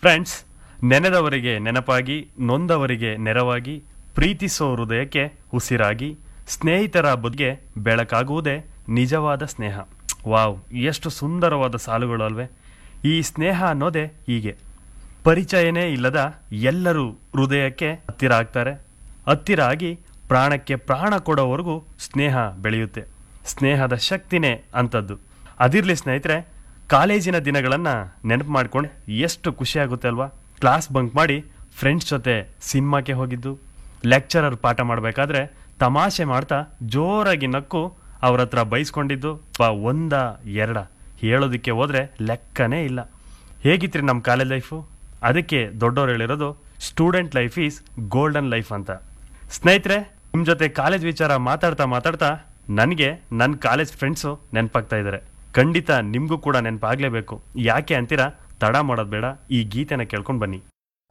friends ನೆನೆದವರಿಗೆ ನೆನಪಾಗಿ ನೊಂದವರಿಗೆ ನೆರವಾಗಿ ಪ್ರೀತಿಸೋ ಹೃದಯಕ್ಕೆ ಉಸಿರಾಗಿ ಸ್ನೇಹಿತರ ಬದುಗೆ ಬೆಳಕಾಗುವುದೇ ನಿಜವಾದ ಸ್ನೇಹ ವಾವ್ ಎಷ್ಟು ಸುಂದರವಾದ ಸಾಲುಗಳು ಅಲ್ವೇ ಈ ಸ್ನೇಹ ಅನ್ನೋದೇ ಹೀಗೆ ಪರಿಚಯನೇ ಇಲ್ಲದ ಎಲ್ಲರೂ ಹೃದಯಕ್ಕೆ ಹತ್ತಿರ ಆಗ್ತಾರೆ ಹತ್ತಿರ ಆಗಿ ಪ್ರಾಣಕ್ಕೆ ಪ್ರಾಣ ಕೊಡೋವರೆಗೂ ಸ್ನೇಹ ಬೆಳೆಯುತ್ತೆ ಸ್ನೇಹದ ಶಕ್ತಿನೇ ಅಂಥದ್ದು ಅದಿರಲಿ ಸ್ನೇಹಿತರೆ ಕಾಲೇಜಿನ ದಿನಗಳನ್ನು ನೆನಪು ಮಾಡ್ಕೊಂಡು ಎಷ್ಟು ಖುಷಿ ಆಗುತ್ತೆ ಅಲ್ವಾ ಕ್ಲಾಸ್ ಬಂಕ್ ಮಾಡಿ ಫ್ರೆಂಡ್ಸ್ ಜೊತೆ ಸಿನಿಮಾಕ್ಕೆ ಹೋಗಿದ್ದು ಲೆಕ್ಚರರ್ ಪಾಠ ಮಾಡಬೇಕಾದ್ರೆ ತಮಾಷೆ ಮಾಡ್ತಾ ಜೋರಾಗಿ ನಕ್ಕು ಅವ್ರ ಹತ್ರ ಬೈಸ್ಕೊಂಡಿದ್ದು ಬಾ ಒಂದ ಎರಡ ಹೇಳೋದಕ್ಕೆ ಹೋದ್ರೆ ಲೆಕ್ಕನೇ ಇಲ್ಲ ಹೇಗಿತ್ರಿ ನಮ್ಮ ಕಾಲೇಜ್ ಲೈಫು ಅದಕ್ಕೆ ದೊಡ್ಡವ್ರು ಹೇಳಿರೋದು student life is golden life ಅಂತ ಸ್ನೇಹಿತರೆ ನಿಮ್ಮ ಜೊತೆ ಕಾಲೇಜ್ ವಿಚಾರ ಮಾತಾಡ್ತಾ ಮಾತಾಡ್ತಾ ನನಗೆ ನನ್ನ ಕಾಲೇಜ್ ಫ್ರೆಂಡ್ಸು ನೆನಪಾಗ್ತಾ ಇದ್ದಾರೆ ಖಂಡಿತ ನಿಮಗೂ ಕೂಡ ನೆನಪಾಗ್ಲೇಬೇಕು ಯಾಕೆ ಅಂತೀರಾ ತಡ ಮಾಡೋದು ಬೇಡ ಈ ಗೀತೆನ ಕೇಳ್ಕೊಂಡು ಬನ್ನಿ